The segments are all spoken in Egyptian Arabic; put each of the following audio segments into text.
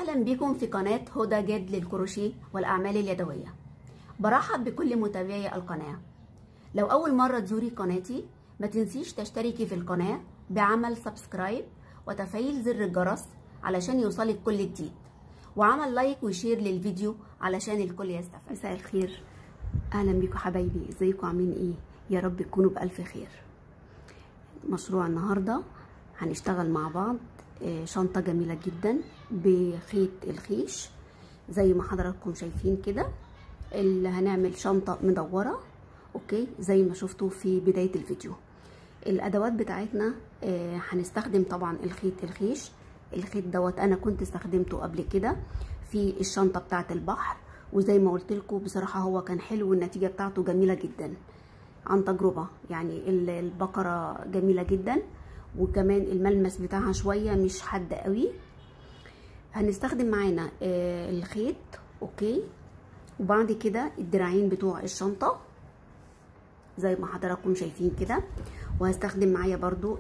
اهلا بكم في قناة هدى جد للكروشيه والاعمال اليدوية برحب بكل متابعي القناة لو اول مرة تزوري قناتي ما تنسيش تشتركي في القناة بعمل سبسكرايب وتفعيل زر الجرس علشان يوصلك كل جديد وعمل لايك وشير للفيديو علشان الكل يستفاد مساء الخير اهلا بيكم حبايبي ازيكم عاملين ايه يا رب تكونوا بالف خير مشروع النهارده هنشتغل مع بعض شنطه جميله جدا بخيط الخيش زي ما حضراتكم شايفين كده اللي هنعمل شنطه مدوره اوكي زي ما شفتوا في بدايه الفيديو الادوات بتاعتنا هنستخدم طبعا الخيط الخيش الخيط دوت انا كنت استخدمته قبل كده في الشنطه بتاعه البحر وزي ما قلت لكم بصراحه هو كان حلو والنتيجه بتاعته جميله جدا عن تجربه يعني البقره جميله جدا وكمان الملمس بتاعها شويه مش حاد قوي هنستخدم معانا الخيط اوكي وبعد كده الدراعين بتوع الشنطه زي ما حضراتكم شايفين كده وهستخدم معايا برضو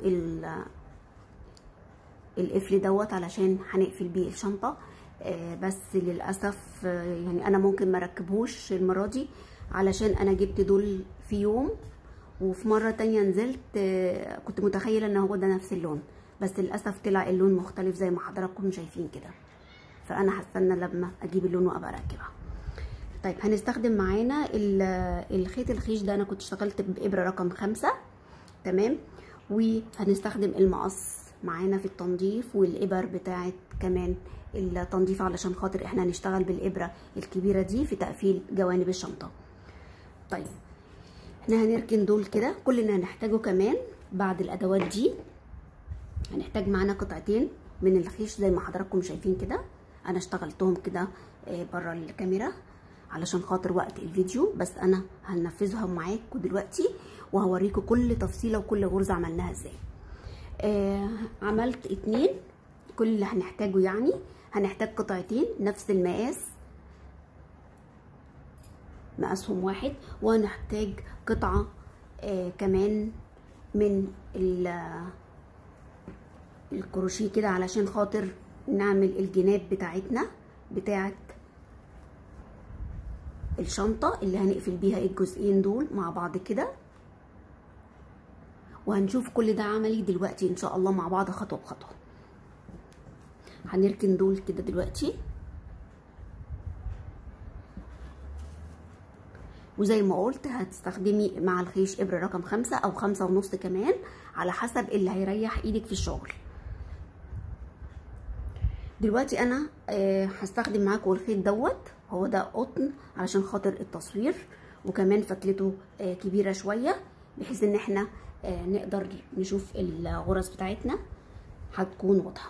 القفل دوت علشان هنقفل بيه الشنطه بس للاسف يعني انا ممكن ما ركبهوش المره دي علشان انا جبت دول في يوم وفي مره تانية نزلت كنت متخيله ان هو ده نفس اللون بس للاسف طلع اللون مختلف زي ما حضراتكم شايفين كده فانا هستنى لما اجيب اللون وابقى اركبها طيب هنستخدم معانا الخيط الخيش ده انا كنت اشتغلت بابره رقم خمسة تمام وهنستخدم المقص معانا في التنظيف والابر بتاعت كمان التنظيف علشان خاطر احنا هنشتغل بالابره الكبيره دي في تقفيل جوانب الشنطه طيب احنا هنركن دول كده كل اللي هنحتاجه كمان بعد الادوات دي هنحتاج معانا قطعتين من الخيش زي ما حضراتكم شايفين كده انا اشتغلتهم كده بره الكاميرا علشان خاطر وقت الفيديو بس انا هنفذهم معاكم دلوقتي وهوريكم كل تفصيله وكل غرزه عملناها ازاي آه عملت اتنين كل اللي هنحتاجه يعني هنحتاج قطعتين نفس المقاس مقاسهم واحد وهنحتاج قطعة آه كمان من الكروشيه كده علشان خاطر نعمل الجناب بتاعتنا بتاعت الشنطة اللي هنقفل بيها الجزئين دول مع بعض كده وهنشوف كل ده عملي دلوقتي ان شاء الله مع بعض خطوة بخطوة هنركن دول كده دلوقتي وزي ما قلت هتستخدمي مع الخيش ابره رقم خمسة او خمسة ونص كمان على حسب اللي هيريح ايدك في الشغل دلوقتي انا آه هستخدم معاكم الخيط دوت هو ده قطن علشان خاطر التصوير وكمان فتلته آه كبيره شويه بحيث ان احنا آه نقدر نشوف الغرز بتاعتنا هتكون واضحه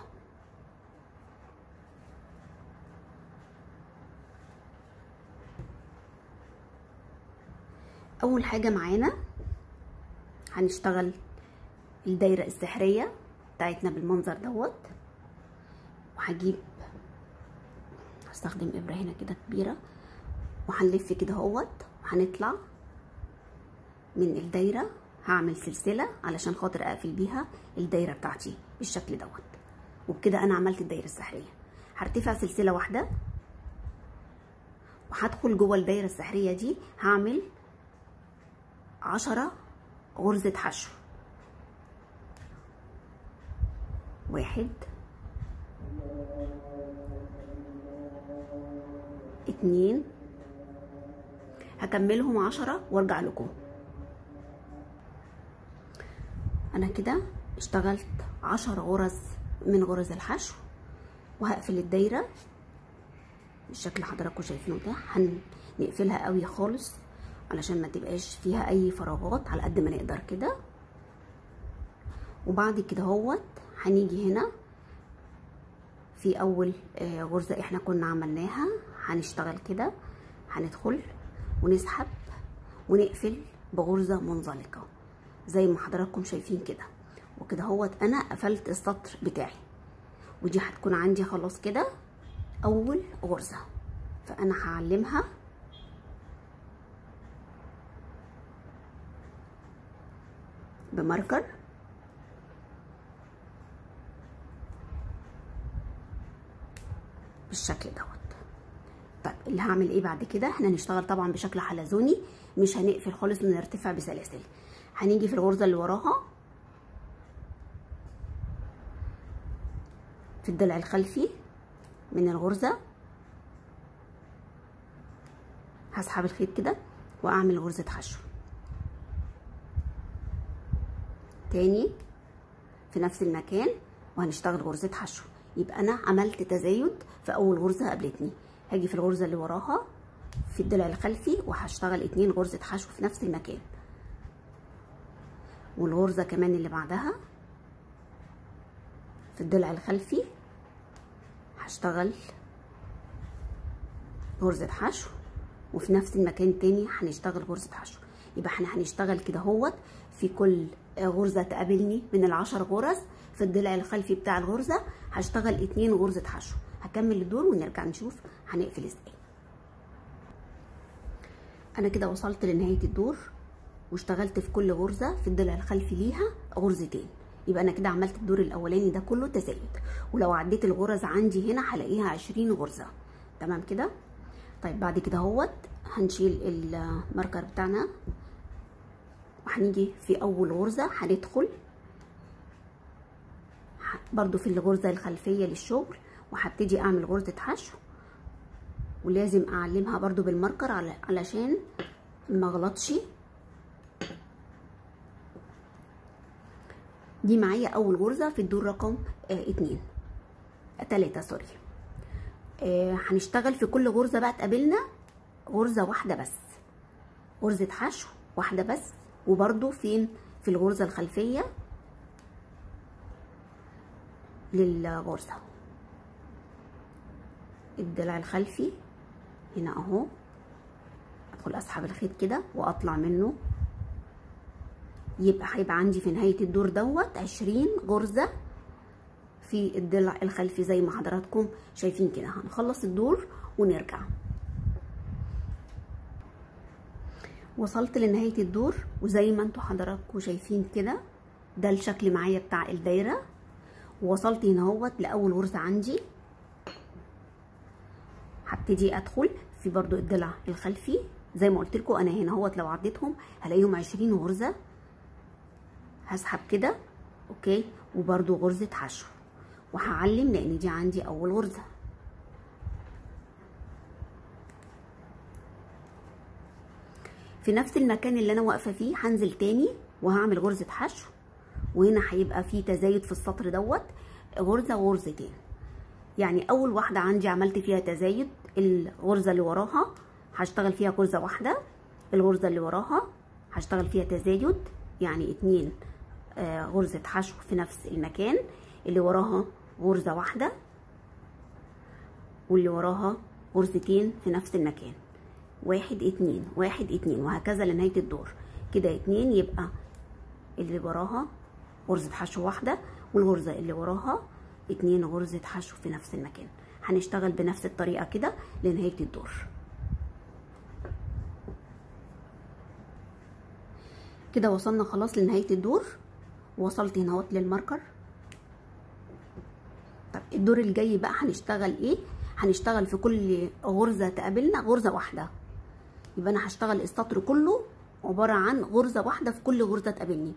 اول حاجه معانا هنشتغل الدايره السحريه بتاعتنا بالمنظر دوت وهجيب هستخدم ابره هنا كده كبيره وهنلف كده اهوت وهنطلع من الدايره هعمل سلسله علشان خاطر اقفل بيها الدايره بتاعتي بالشكل دوت وبكده انا عملت الدايره السحريه هرتفع سلسله واحده وهدخل جوه الدايره السحريه دي هعمل عشرة غرزة حشو واحد اتنين هكملهم عشرة وارجع لكم انا كده اشتغلت عشر غرز من غرز الحشو وهقفل الدايرة بالشكل اللي حضراتكم شايفينه ده هنقفلها قوي خالص علشان ما تبقاش فيها اي فراغات على قد ما نقدر كده وبعد كده هوت هنيجي هنا في اول غرزة احنا كنا عملناها هنشتغل كده هندخل ونسحب ونقفل بغرزة منزلقة زي ما حضراتكم شايفين كده وكده هوت انا قفلت السطر بتاعي ودي هتكون عندي خلاص كده اول غرزة فانا هعلمها بماركر بالشكل دوت طيب اللي هعمل ايه بعد كده احنا هنشتغل طبعا بشكل حلزوني مش هنقفل خالص ونرتفع بسلاسل هنيجي في الغرزه اللي وراها في الضلع الخلفي من الغرزه هسحب الخيط كده واعمل غرزه حشو تاني في نفس المكان وهنشتغل غرزه حشو يبقى انا عملت تزايد في اول غرزه قابلتني هاجي في الغرزه اللي وراها في الضلع الخلفي وهشتغل اتنين غرزه حشو في نفس المكان والغرزه كمان اللي بعدها في الضلع الخلفي هشتغل غرزه حشو وفي نفس المكان تاني هنشتغل غرزه حشو يبقى احنا هنشتغل كده هوت في كل غرزه تقابلني من العشر غرز في الضلع الخلفي بتاع الغرزه هشتغل اتنين غرزه حشو هكمل الدور ونرجع نشوف هنقفل ازاي انا كده وصلت لنهايه الدور واشتغلت في كل غرزه في الضلع الخلفي ليها غرزتين يبقى انا كده عملت الدور الاولاني ده كله تزايد ولو عديت الغرز عندي هنا هلاقيها عشرين غرزه تمام كده طيب بعد كده اهوت هنشيل الماركر بتاعنا وهنيجي في اول غرزه هندخل برضو في الغرزه الخلفيه للشغل وهبتدي اعمل غرزه حشو ولازم اعلمها برضو بالماركر علشان ما اغلطش دي معايا اول غرزه في الدور رقم آه اتنين آه تلاته سوري آه هنشتغل في كل غرزه بقى تقابلنا غرزه واحده بس غرزه حشو واحده بس وبرضو فين في الغرزه الخلفيه للغرزه الضلع الخلفي هنا اهو ادخل اسحب الخيط كده واطلع منه يبقى هيبقى عندي في نهايه الدور دوت عشرين غرزه في الضلع الخلفي زي ما حضراتكم شايفين كده هنخلص الدور ونرجع وصلت لنهايه الدور وزي ما انتوا حضراتكم شايفين كده ده الشكل معايا بتاع الدايره ووصلت هنا اهوت لاول غرزه عندي هبتدي ادخل في برضو الضلع الخلفي زي ما قلت لكم انا هنا اهوت لو عديتهم هلاقيهم 20 غرزه هسحب كده اوكي وبرضو غرزه حشو وهعلم لان دي عندي اول غرزه في نفس المكان اللي انا واقفه فيه هنزل تاني وهعمل غرزه حشو وهنا هيبقى في تزايد في السطر دوت غرزه وغرزتين يعني اول واحده عندي عملت فيها تزايد الغرزه اللي وراها هشتغل فيها غرزه واحده الغرزه اللي وراها هشتغل فيها تزايد يعني اتنين آه غرزه حشو في نفس المكان اللي وراها غرزه واحده واللي وراها غرزتين في نفس المكان واحد اتنين واحد اتنين وهكذا لنهايه الدور كده اتنين يبقى اللي وراها غرزه حشو واحده والغرزه اللي وراها اتنين غرزة حشو في نفس المكان هنشتغل بنفس الطريقة كده لنهاية الدور كده وصلنا خلاص لنهاية الدور وصلت هنا اهوت للماركر طب الدور الجاي بقى هنشتغل ايه هنشتغل في كل غرزة تقابلنا غرزة واحدة يبقى انا هشتغل السطر كله عبارة عن غرزة واحدة في كل غرزة تقابلني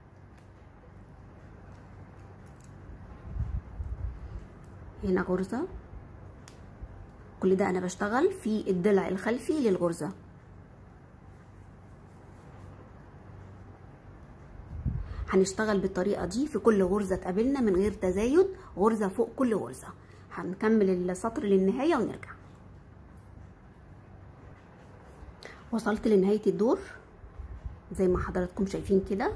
هنا غرزة كل ده انا بشتغل في الضلع الخلفي للغرزة هنشتغل بالطريقة دي في كل غرزة تقابلنا من غير تزايد غرزة فوق كل غرزة هنكمل السطر للنهاية ونرجع وصلت لنهاية الدور زي ما حضراتكم شايفين كده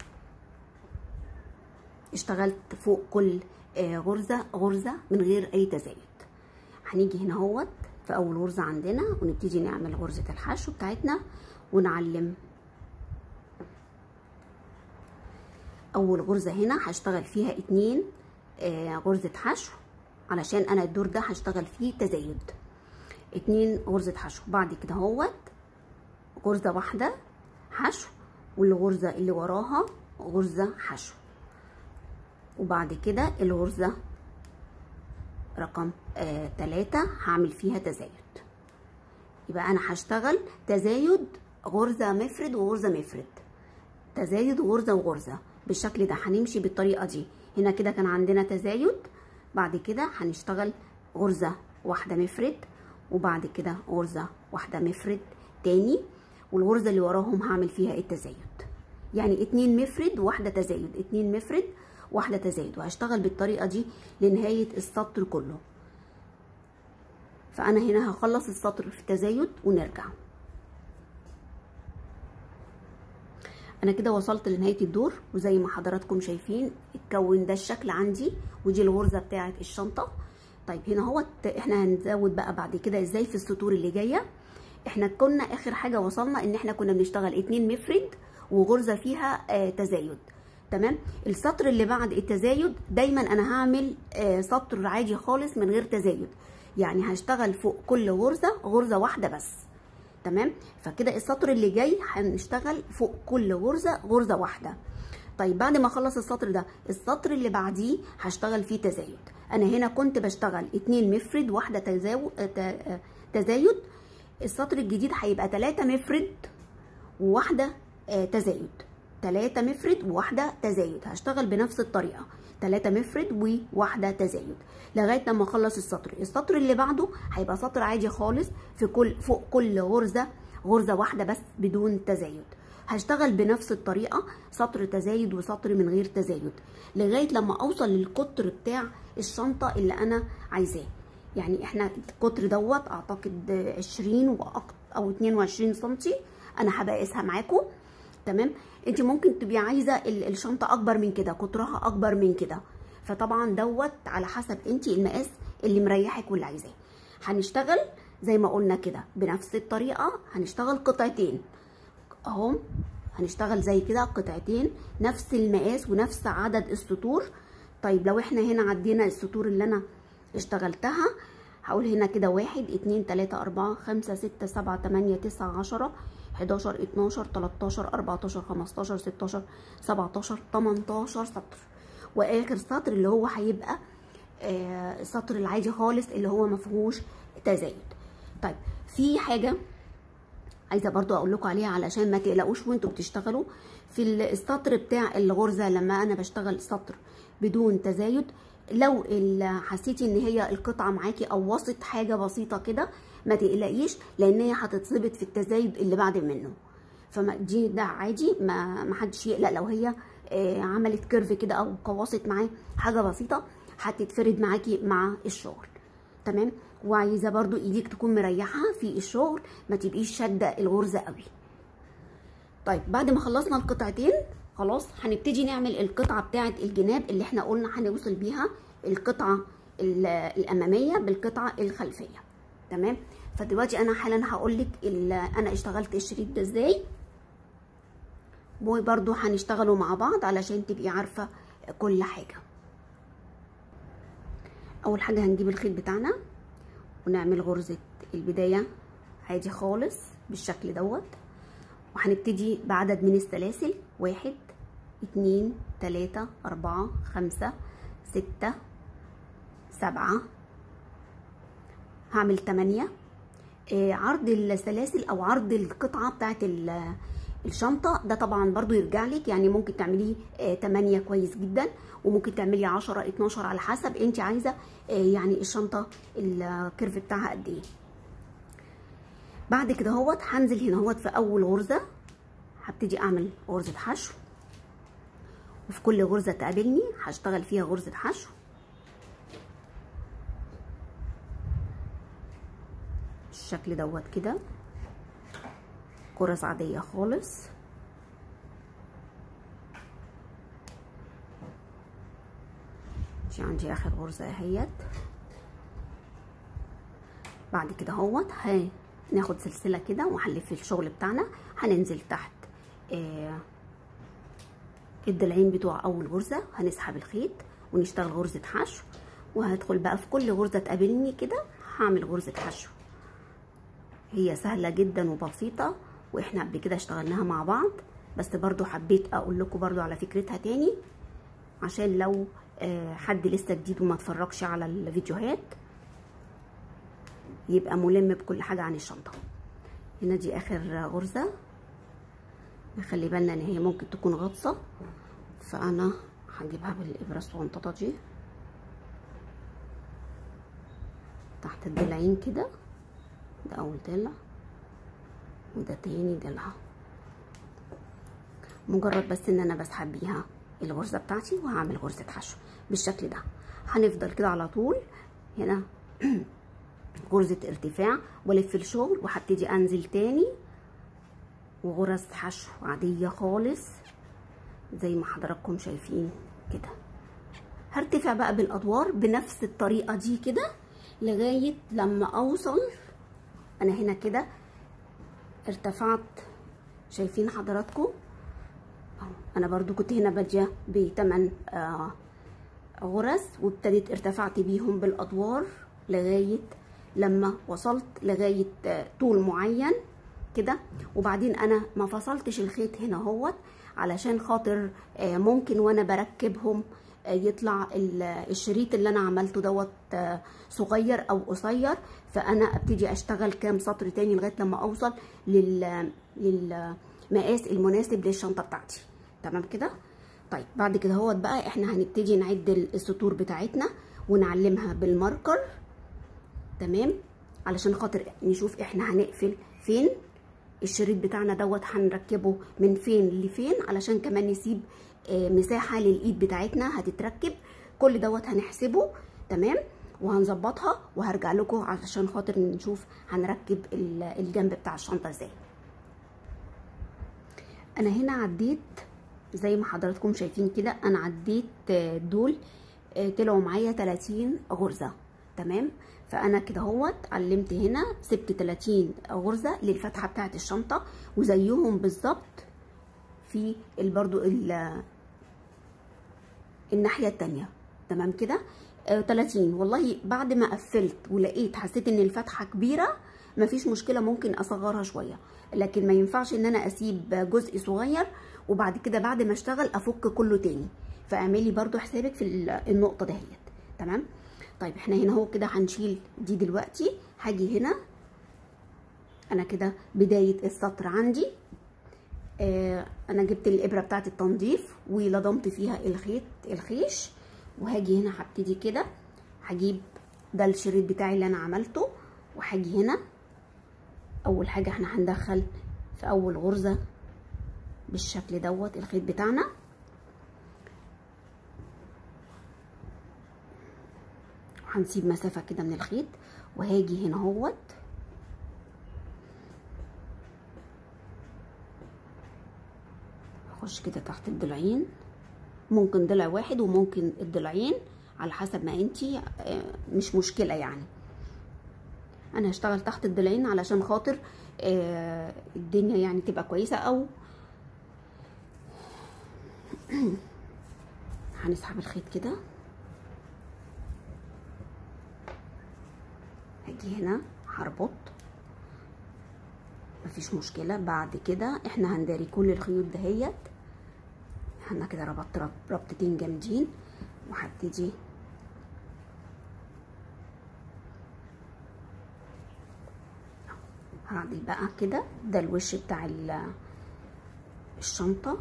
اشتغلت فوق كل غرزة غرزة من غير اي تزايد هنيجي هنا اهوت في اول غرزة عندنا ونبتدي نعمل غرزة الحشو بتاعتنا ونعلم اول غرزة هنا هشتغل فيها اتنين غرزة حشو علشان انا الدور ده هشتغل فيه تزايد اتنين غرزة حشو بعد كده اهوت غرزة واحدة حشو والغرزة اللي وراها غرزة حشو وبعد كده الغرزة رقم آه تلاتة هعمل فيها تزايد يبقى انا هشتغل تزايد غرزة مفرد وغرزة مفرد تزايد غرزة وغرزة بالشكل ده هنمشي بالطريقة دي هنا كده كان عندنا تزايد بعد كده هنشتغل غرزة واحدة مفرد وبعد كده غرزة واحدة مفرد تاني والغرزة اللي وراهم هعمل فيها التزايد يعني اتنين مفرد وواحدة تزايد اتنين مفرد واحدة تزايد وهشتغل بالطريقة دي لنهاية السطر كله فأنا هنا هخلص السطر في التزايد ونرجع انا كده وصلت لنهايه الدور وزي ما حضراتكم شايفين اتكون ده الشكل عندي ودي الغرزه بتاعه الشنطه طيب هنا هو احنا هنزود بقى بعد كده ازاي في السطور اللي جايه احنا كنا اخر حاجه وصلنا ان احنا كنا بنشتغل اتنين مفرد وغرزه فيها آه تزايد تمام السطر اللي بعد التزايد دايما انا هعمل آه سطر عادي خالص من غير تزايد يعني هشتغل فوق كل غرزه غرزه واحده بس تمام فكده السطر اللي جاي هنشتغل فوق كل غرزه غرزه واحده طيب بعد ما اخلص السطر ده السطر اللي بعديه هشتغل فيه تزايد انا هنا كنت بشتغل اتنين مفرد واحده تزاو... تزايد السطر الجديد هيبقى تلاتة مفرد وواحده تزايد تلاتة مفرد وواحده تزايد هشتغل بنفس الطريقه تلاتة مفرد وواحده تزايد لغايه لما اخلص السطر السطر اللي بعده هيبقى سطر عادي خالص في كل فوق كل غرزه غرزه واحده بس بدون تزايد هشتغل بنفس الطريقه سطر تزايد وسطر من غير تزايد لغايه لما اوصل للقطر بتاع الشنطه اللي انا عايزاه يعني احنا القطر دوت اعتقد 20 او 22 سنتي انا هبقى اقيسها معاكم تمام انت ممكن تبقي عايزه الشنطه اكبر من كده قطرها اكبر من كده فطبعا دوت على حسب انت المقاس اللي مريحك واللي عايزاه هنشتغل زي ما قلنا كده بنفس الطريقه هنشتغل قطعتين اهو هنشتغل زي كده قطعتين نفس المقاس ونفس عدد السطور طيب لو احنا هنا عدينا السطور اللي انا اشتغلتها هقول هنا كده واحد اتنين تلاتة اربعة خمسة ستة سبعة تمانية تسعة عشرة حداشر اتناشر تلاتاشر اربعتاشر خمستاشر ستاشر سبعتاشر تمنتاشر سطر واخر سطر اللي هو هيبقى آه السطر العادي خالص اللي هو مفيهوش تزايد طيب في حاجه عايزه برضو اقول لكم عليها علشان ما تقلقوش وانتوا بتشتغلوا في السطر بتاع الغرزه لما انا بشتغل سطر بدون تزايد لو حسيتي ان هي القطعه معاكي او وسط حاجه بسيطه كده ما تقلقيش لان هي هتتظبط في التزايد اللي بعد منه فما دي ده عادي ما ما حدش يقلق لو هي آه عملت كيرف كده او قواصت معاه حاجه بسيطه هتتفرد معاكي مع الشغل تمام وعايزه برضو ايديك تكون مريحه في الشغل ما تبقيش شاده الغرزه قوي طيب بعد ما خلصنا القطعتين خلاص هنبتدي نعمل القطعه بتاعه الجناب اللي احنا قلنا هنوصل بيها القطعه الاماميه بالقطعه الخلفيه تمام فدلوقتي انا حالا هقول لك انا اشتغلت الشريط ده ازاي وبرضو هنشتغلوا مع بعض علشان تبقي عارفه كل حاجه اول حاجه هنجيب الخيط بتاعنا ونعمل غرزه البدايه عادي خالص بالشكل دوت وهنبتدي بعدد من السلاسل واحد اتنين تلاتة اربعة خمسة ستة سبعة هعمل تمانية آه عرض السلاسل او عرض القطعة بتاعت الشنطة ده طبعا برضو يرجع لك يعني ممكن تعمليه آه 8 كويس جدا وممكن تعملي 10 12 على حسب انت عايزة آه يعني الشنطة الكيرف بتاعها قد ايه بعد كده اهوت هنزل هنا اهوت في اول غرزة هبتدي اعمل غرزة حشو وفي كل غرزة تقابلني هشتغل فيها غرزة حشو بالشكل دوت كده غرز عادية خالص دي عندي اخر غرزة اهيت بعد كده اهوت هناخد سلسلة كده وهنلف الشغل بتاعنا هننزل تحت آه الضلعين بتوع اول غرزة هنسحب الخيط ونشتغل غرزة حشو وهدخل بقى في كل غرزة تقابلني كده هعمل غرزة حشو هي سهلة جدا وبسيطة واحنا قبل كده اشتغلناها مع بعض بس برضو حبيت اقول لكم برضو على فكرتها تاني عشان لو حد لسه جديد وما اتفرجش على الفيديوهات يبقى ملم بكل حاجه عن الشنطه هنا دي اخر غرزه نخلي بالنا ان هي ممكن تكون غطسه فانا هجيبها بالابره الصغنططه دي تحت الضلعين كده ده اول ضلع وده تاني ضلع مجرد بس ان انا بسحب بيها الغرزه بتاعتي وهعمل غرزه حشو بالشكل ده هنفضل كده على طول هنا غرزه ارتفاع والف الشغل وهبتدي انزل تاني وغرز حشو عاديه خالص زي ما حضراتكم شايفين كده هرتفع بقى بالادوار بنفس الطريقه دي كده لغايه لما اوصل انا هنا كده ارتفعت شايفين حضراتكم انا برضو كنت هنا باديه بتمن آه غرز وابتديت ارتفعت بيهم بالادوار لغايه لما وصلت لغايه آه طول معين كده وبعدين انا ما فصلتش الخيط هنا اهوت علشان خاطر آه ممكن وانا بركبهم يطلع الشريط اللي انا عملته دوت صغير او قصير فانا ابتدي اشتغل كام سطر تاني لغايه لما اوصل لل للمقاس المناسب للشنطه بتاعتي تمام كده طيب بعد كده هوت بقى احنا هنبتدي نعد السطور بتاعتنا ونعلمها بالماركر تمام علشان خاطر نشوف احنا هنقفل فين الشريط بتاعنا دوت هنركبه من فين لفين علشان كمان نسيب مساحه للايد بتاعتنا هتتركب كل دوت هنحسبه تمام وهنظبطها وهرجع لكم علشان خاطر نشوف هنركب الجنب بتاع الشنطه ازاي انا هنا عديت زي ما حضراتكم شايفين كده انا عديت دول طلعوا معايا 30 غرزه تمام فانا كده اهوت علمت هنا سبت 30 غرزه للفتحه بتاعه الشنطه وزيهم بالظبط في برضو الناحيه التانية تمام كده آه 30 والله بعد ما قفلت ولقيت حسيت ان الفتحه كبيره مفيش مشكله ممكن اصغرها شويه لكن ما ينفعش ان انا اسيب جزء صغير وبعد كده بعد ما اشتغل افك كله تاني فاعملي برضو حسابك في النقطه دهيت تمام طيب احنا هنا اهو كده هنشيل دي دلوقتي هاجي هنا انا كده بدايه السطر عندي آه انا جبت الابره بتاعه التنظيف ولضمت فيها الخيط الخيش وهاجي هنا هبتدي كده هجيب ده الشريط بتاعي اللي انا عملته وهاجي هنا اول حاجه احنا هندخل في اول غرزه بالشكل دوت الخيط بتاعنا هنسيب مسافه كده من الخيط وهاجي هنا اهوت اخش كده تحت الضلعين ممكن ضلع واحد وممكن الضلعين على حسب ما انتي مش مشكله يعني انا هشتغل تحت الضلعين علشان خاطر الدنيا يعني تبقى كويسه او هنسحب الخيط كده هاجي هنا هربط مفيش مشكله بعد كده احنا هنداري كل الخيوط دهيت احنا كده ربطت ربطتين جامدين وهبتدي هعدل بقى كده ده الوش بتاع الشنطه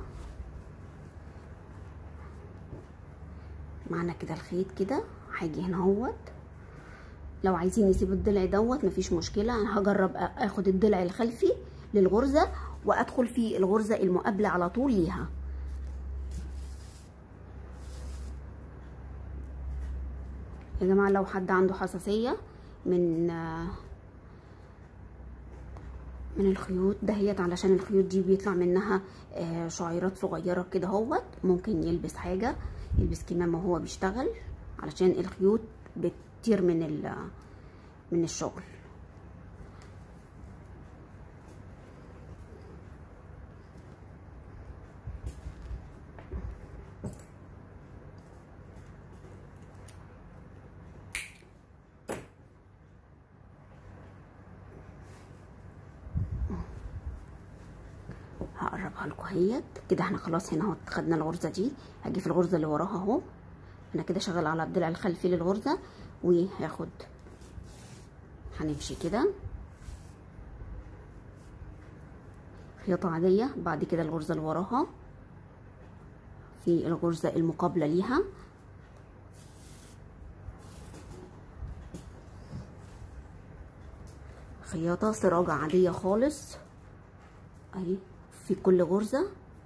معنا كده الخيط كده هاجي هنا اهوت لو عايزين نسيب الضلع دوت مفيش مشكله انا هجرب اخد الضلع الخلفي للغرزه وادخل في الغرزه المقابله على طول ليها يا جماعه لو حد عنده حساسيه من من الخيوط دهيت علشان الخيوط دي بيطلع منها شعيرات صغيره كده اهوت ممكن يلبس حاجه يلبس كمامه وهو بيشتغل علشان الخيوط بتطير من من الشغل هقربها لكم اهيت كده احنا خلاص هنا اهو خدنا الغرزه دي هاجي في الغرزه اللي وراها اهو انا كده شغاله على الضلع الخلفي للغرزه وهاخد هنمشي كده خياطة عادية بعد كده الغرزة اللي وراها في الغرزة المقابلة ليها خياطة سراجة عادية خالص اهي في كل غرزة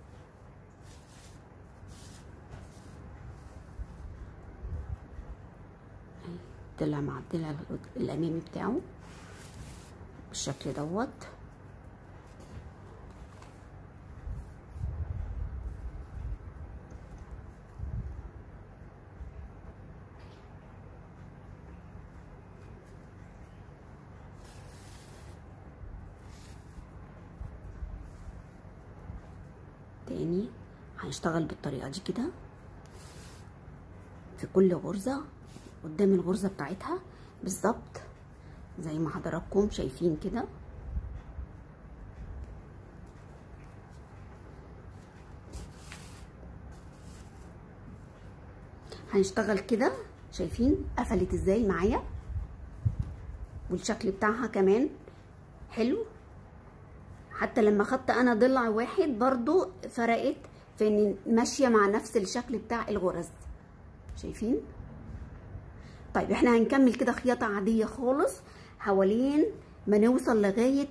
الضلع مع الضلع الامامي بتاعه بالشكل دوت تاني هنشتغل بالطريقة دي كده في كل غرزة قدام الغرزة بتاعتها بالظبط زي ما حضراتكم شايفين كده هنشتغل كده شايفين قفلت ازاي معايا والشكل بتاعها كمان حلو حتى لما خدت انا ضلع واحد برضو فرقت في ان ماشيه مع نفس الشكل بتاع الغرز شايفين طيب احنا هنكمل كده خياطه عاديه خالص حوالين ما نوصل لغايه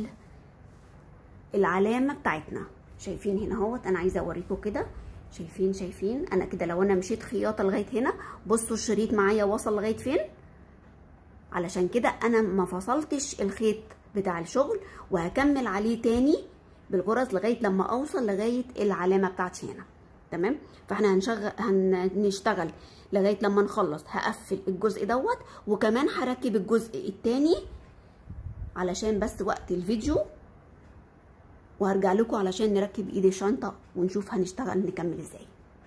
العلامه بتاعتنا شايفين هنا اهوت انا عايزه اوريكم كده شايفين شايفين انا كده لو انا مشيت خياطه لغايه هنا بصوا الشريط معايا وصل لغايه فين علشان كده انا ما فصلتش الخيط بتاع الشغل وهكمل عليه تاني بالغرز لغايه لما اوصل لغايه العلامه بتاعتي هنا تمام فاحنا هنشغل هنشتغل لغايه لما نخلص هقفل الجزء دوت وكمان هركب الجزء التاني علشان بس وقت الفيديو وهرجع لكم علشان نركب ايد الشنطه ونشوف هنشتغل نكمل ازاي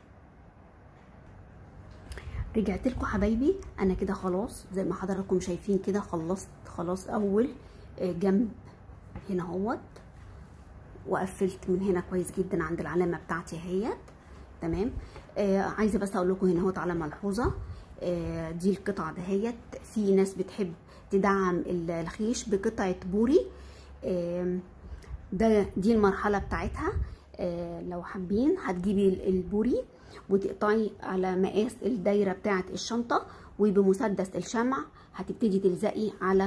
رجعت لكم حبايبي انا كده خلاص زي ما حضراتكم شايفين كده خلصت خلاص اول جنب هنا اهوت وقفلت من هنا كويس جدا عند العلامه بتاعتي اهيت تمام آه عايزه بس اقول لكم هنا اهوت على ملحوظه آه دي القطعه دهيت في ناس بتحب تدعم الخيش بقطعه بوري آه ده دي المرحله بتاعتها آه لو حابين هتجيبي البوري وتقطعي على مقاس الدايره بتاعه الشنطه وبمسدس الشمع هتبتدي تلزقي على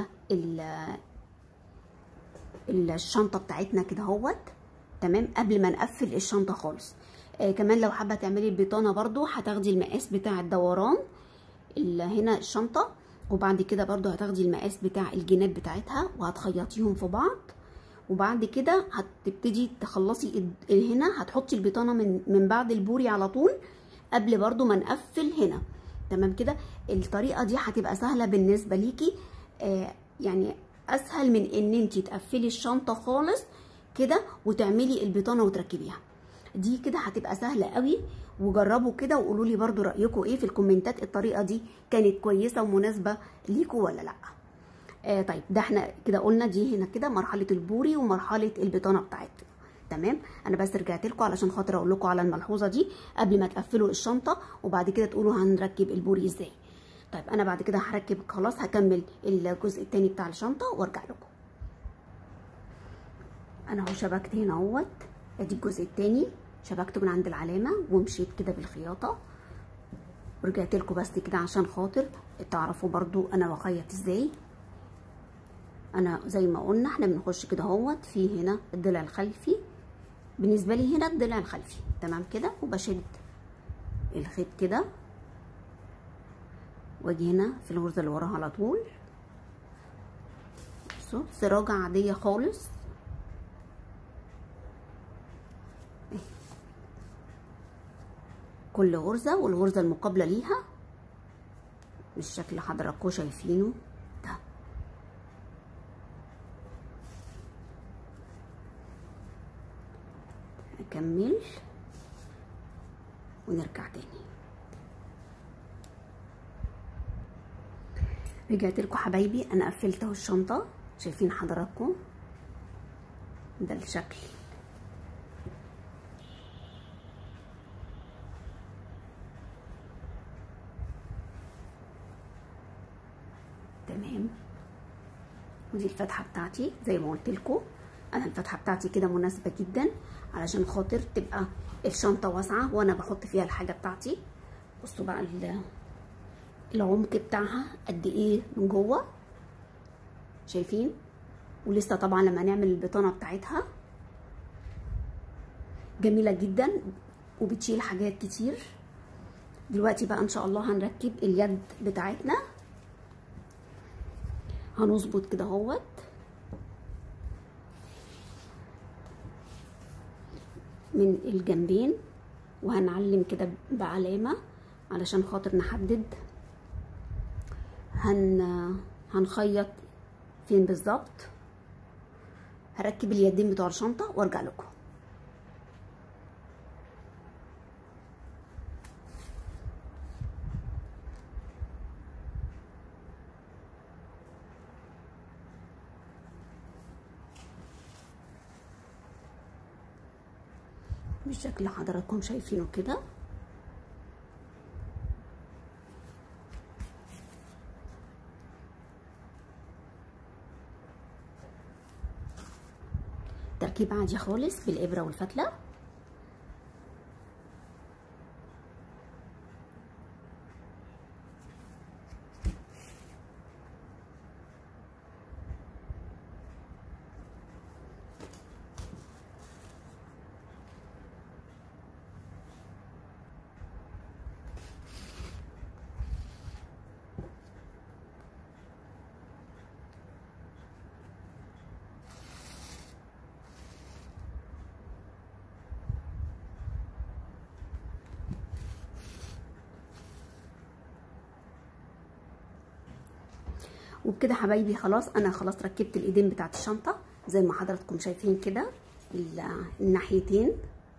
الشنطه بتاعتنا كده اهوت تمام قبل ما نقفل الشنطه خالص آه كمان لو حابه تعملي البطانه برضو هتاخدي المقاس بتاع الدوران اللي هنا الشنطه وبعد كده برضو هتاخدي المقاس بتاع الجناب بتاعتها وهتخيطيهم في بعض وبعد كده هتبتدي تخلصي هنا هتحطي البطانه من من بعد البوري على طول قبل برضو ما نقفل هنا تمام كده الطريقه دي هتبقى سهله بالنسبه ليكي آه يعني اسهل من ان انت تقفلي الشنطه خالص كده وتعملي البطانه وتركبيها دي كده هتبقى سهله قوي وجربوا كده وقولوا لي برده رايكم ايه في الكومنتات الطريقه دي كانت كويسه ومناسبه ليكم ولا لا آه طيب ده احنا كده قلنا دي هنا كده مرحله البوري ومرحله البطانه بتاعتنا تمام انا بس رجعت لكم علشان خاطر اقول لكم على الملحوظه دي قبل ما تقفلوا الشنطه وبعد كده تقولوا هنركب البوري ازاي طيب انا بعد كده هركب خلاص هكمل الجزء التاني بتاع الشنطه وارجع لكم انا اهو شبكت هنا اهوت ادي الجزء التاني شبكته من عند العلامه ومشيت كده بالخياطه ورجعت لكم بس كده عشان خاطر تعرفوا برضو انا بخيط ازاي انا زي ما قلنا احنا بنخش كده اهوت في هنا الضلع الخلفي بالنسبه لي هنا الضلع الخلفي تمام كده وبشد الخيط كده واجي هنا في الغرزه اللي وراها على طول بصوا سراجه عاديه خالص كل غرزه والغرزه المقابله ليها بالشكل اللي حضراتكم شايفينه ده اكمل ونرجع تاني رجعت لكم حبايبي انا قفلت اهو الشنطه شايفين حضراتكم ده الشكل تمام ودي الفتحه بتاعتي زي ما قلت لكم انا الفتحه بتاعتي كده مناسبه جدا علشان خاطر تبقى الشنطه واسعه وانا بحط فيها الحاجه بتاعتي بصوا بقى العمق بتاعها قد ايه من جوه شايفين ولسه طبعا لما نعمل البطانه بتاعتها جميله جدا وبتشيل حاجات كتير دلوقتي بقى ان شاء الله هنركب اليد بتاعتنا هنظبط كده اهوت من الجنبين وهنعلم كده بعلامة علشان خاطر نحدد هن هنخيط فين بالظبط هركب اليدين بتوع الشنطة وارجع لكم بالشكل اللي حضراتكم شايفينه كده تركيب عادي خالص بالابره والفتله وبكده حبايبي خلاص انا خلاص ركبت الايدين بتاعت الشنطه زي ما حضراتكم شايفين كده الناحيتين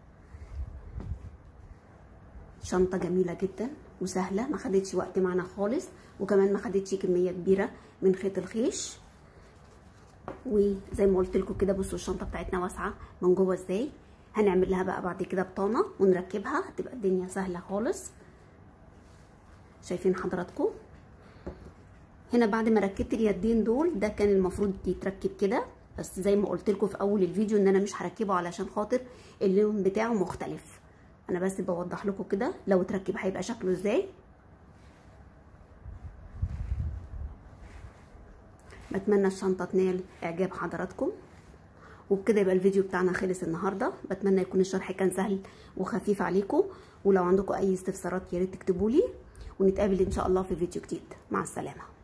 شنطه جميله جدا وسهله ما خدتش وقت معانا خالص وكمان ما خدتش كميه كبيره من خيط الخيش وزي ما قلت لكم كده بصوا الشنطه بتاعتنا واسعه من جوه ازاي هنعمل لها بقى بعد كده بطانه ونركبها هتبقى الدنيا سهله خالص شايفين حضراتكم هنا بعد ما ركبت اليدين دول ده كان المفروض يتركب كده بس زي ما قلت لكم في اول الفيديو ان انا مش هركبه علشان خاطر اللون بتاعه مختلف انا بس بوضح لكم كده لو اتركب هيبقى شكله ازاي بتمنى الشنطه تنال اعجاب حضراتكم وبكده يبقى الفيديو بتاعنا خلص النهارده بتمنى يكون الشرح كان سهل وخفيف عليكم ولو عندكم اي استفسارات يا ريت تكتبوا لي ونتقابل ان شاء الله في فيديو جديد مع السلامه